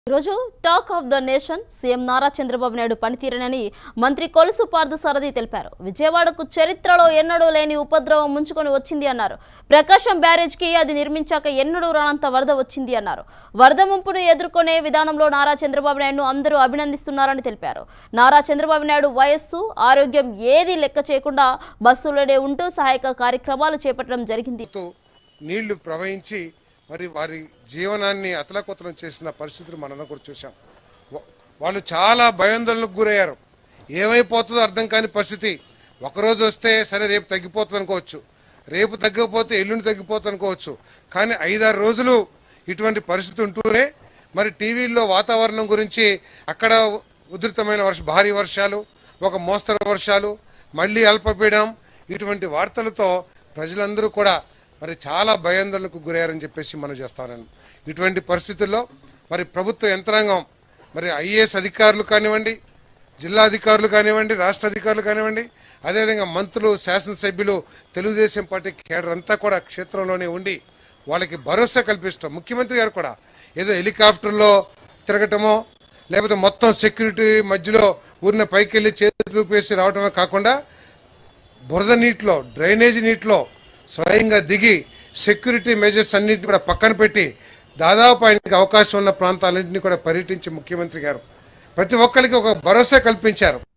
ఈరోజు talk of the nation CM Nara Chandrababu Naidu పనితీరనని మంత్రి కొలుసు పార్థ సారథి తెలిపారు విజయవాడకు చరిత్రలో ఎన్నడూ లేని ఉపద్రవం ముంచుకొని వచ్చింది అన్నారు ప్రకాశం బ్యారేజ్కి అది నిర్మించాక ఎన్నడూ రానంత వరద వచ్చింది అన్నారు వరద ముంపును ఎదుర్కొనే విధానంలో నారా చంద్రబాబు నాయుడును అందరూ అభినందిస్తున్నారని తెలిపారు నారా చంద్రబాబు నాయుడు వయస్సు ఆరోగ్యం ఏది లెక్క చేయకుండా బస్సులోనే ఉంటూ సహాయక కార్యక్రమాలు చేపట్టడం జరిగింది తో నీళ్లు ప్రవహించి మరి వారి జీవనాన్ని అతలకుతలం చేసిన పరిస్థితులు మనం కూడా చూసాం వా- వాళ్ళు చాలా భయాందోళనకు గురయ్యారు ఏమైపోతుందో అర్థం కాని పరిస్థితి ఒకరోజు వస్తే సరే రేపు తగ్గిపోతుంది అనుకోవచ్చు రేపు తగ్గకపోతే ఎల్లుండి తగ్గిపోతుంది అనుకోవచ్చు కానీ ఐదారు రోజులు ఇటువంటి పరిస్థితి ఉంటూనే మరి టీవీల్లో వాతావరణం గురించి అక్కడ ఉధృతమైన వర్ష భారీ వర్షాలు ఒక మోస్తరు వర్షాలు మళ్ళీ అల్పపీడం ఇటువంటి వార్తలతో ప్రజలందరూ కూడా మరి చాలా భయాందోళనకు గురయ్యారని చెప్పేసి మనం చేస్తానని ఇటువంటి పరిస్థితుల్లో మరి ప్రభుత్వ యంత్రాంగం మరి ఐఏఎస్ అధికారులు కానివ్వండి జిల్లా అధికారులు కానివ్వండి రాష్ట్ర అధికారులు కానివ్వండి అదేవిధంగా మంత్రులు శాసనసభ్యులు తెలుగుదేశం పార్టీ కేడర్ అంతా కూడా క్షేత్రంలోనే ఉండి వాళ్ళకి భరోసా కల్పిస్తాం ముఖ్యమంత్రి గారు కూడా ఏదో హెలికాప్టర్లో తిరగటమో లేకపోతే మొత్తం సెక్యూరిటీ మధ్యలో ఊరిన పైకి వెళ్ళి చేతులు చూపేసి రావటమే కాకుండా బురద నీటిలో డ్రైనేజీ నీటిలో స్వయంగా దిగి సెక్యూరిటీ మెజర్స్ అన్నింటినీ కూడా పక్కన పెట్టి దాదాపు ఆయనకి అవకాశం ఉన్న ప్రాంతాలన్నింటినీ కూడా పర్యటించి ముఖ్యమంత్రి గారు ప్రతి ఒక్కరికి ఒక భరోసా కల్పించారు